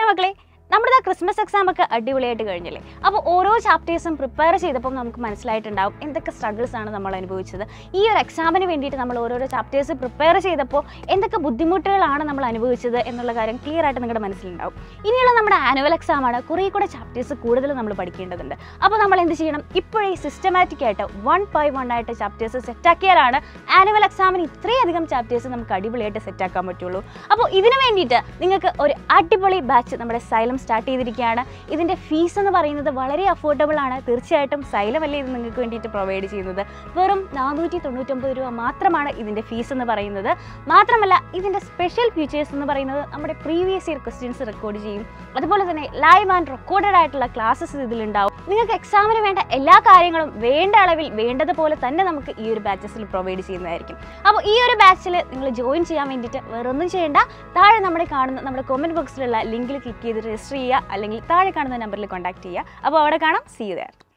മക്കളെ നമ്മുടെ ആ ക്രിസ്മസ് എക്സാം ഒക്കെ അടിപൊളിയായിട്ട് കഴിഞ്ഞില്ലേ അപ്പോൾ ഓരോ ചാപ്റ്റേഴ്സും പ്രിപ്പയർ ചെയ്തപ്പോൾ നമുക്ക് മനസ്സിലായിട്ടുണ്ടാവും എന്തൊക്കെ സ്ട്രഗിൾസ് ആണ് നമ്മൾ അനുഭവിച്ചത് ഈ ഒരു എക്സാമിന് വേണ്ടിയിട്ട് നമ്മൾ ഓരോരോ ചാപ്റ്റേഴ്സ് പ്രിപ്പയർ ചെയ്തപ്പോൾ എന്തൊക്കെ ബുദ്ധിമുട്ടുകളാണ് നമ്മൾ അനുഭവിച്ചത് എന്നുള്ള കാര്യം ക്ലിയർ ആയിട്ട് നിങ്ങളുടെ മനസ്സിലുണ്ടാവും ഇനിയുള്ള നമ്മുടെ ആനുവൽ എക്സാം ആണ് കുറേ കൂടെ ചാപ്റ്റേഴ്സ് കൂടുതൽ നമ്മൾ പഠിക്കേണ്ടതുണ്ട് അപ്പോൾ നമ്മൾ എന്ത് ചെയ്യണം ഇപ്പോഴേ സിസ്റ്റമാറ്റിക് ആയിട്ട് വൺ ബൈ വൺ ആയിട്ട് ചാപ്റ്റേഴ്സ് സെറ്റാക്കിയാലാണ് ആനുവൽ എക്സാമിന് ഇത്രയധികം ചാപ്റ്റേഴ്സ് നമുക്ക് അടിപൊളിയായിട്ട് സെറ്റാക്കാൻ പറ്റുള്ളൂ അപ്പോൾ ഇതിന് വേണ്ടിയിട്ട് നിങ്ങൾക്ക് ഒരു അടിപൊളി ബാച്ച് നമ്മുടെ സൈലം സ്റ്റാർട്ട് ചെയ്തിരിക്കുകയാണ് ഇതിൻ്റെ ഫീസ് എന്ന് പറയുന്നത് വളരെ അഫോർഡബിൾ ആണ് തീർച്ചയായിട്ടും സൈലം അല്ലേ ഇത് നിങ്ങൾക്ക് വേണ്ടിയിട്ട് പ്രൊവൈഡ് ചെയ്യുന്നത് വെറും നാനൂറ്റി തൊണ്ണൂറ്റൊമ്പത് രൂപ മാത്രമാണ് ഇതിൻ്റെ ഫീസ് എന്ന് പറയുന്നത് മാത്രമല്ല ഇതിൻ്റെ സ്പെഷ്യൽ ഫീച്ചേഴ്സ് എന്ന് പറയുന്നത് നമ്മുടെ പ്രീവിയസ് ഇയർ ക്വസ്റ്റ്യൻസ് റെക്കോർഡ് ചെയ്യും അതുപോലെ തന്നെ ലൈവ് ആൻഡ് റെക്കോർഡഡ് ആയിട്ടുള്ള ക്ലാസ്സസ് ഇതിലുണ്ടാവും നിങ്ങൾക്ക് എക്സാമിന് വേണ്ട എല്ലാ കാര്യങ്ങളും വേണ്ട അളവിൽ വേണ്ടതുപോലെ തന്നെ നമുക്ക് ഈ ഒരു ബാച്ചസിൽ പ്രൊവൈഡ് ചെയ്യുന്നതായിരിക്കും അപ്പോൾ ഈ ഒരു ബാച്ചിൽ നിങ്ങൾ ജോയിൻ ചെയ്യാൻ വേണ്ടിയിട്ട് വേറെ ഒന്നും ചെയ്യേണ്ട താഴെ നമ്മുടെ കാണുന്ന നമ്മുടെ കമൻറ്റ് ബോക്സിലുള്ള ലിങ്കിൽ ക്ലിക്ക് ചെയ്ത് രജിസ്റ്റർ ചെയ്യുക അല്ലെങ്കിൽ താഴെ കാണുന്ന നമ്പറിൽ കോൺടാക്ട് ചെയ്യുക അപ്പോൾ അവിടെ കാണാം സി യു ദയർ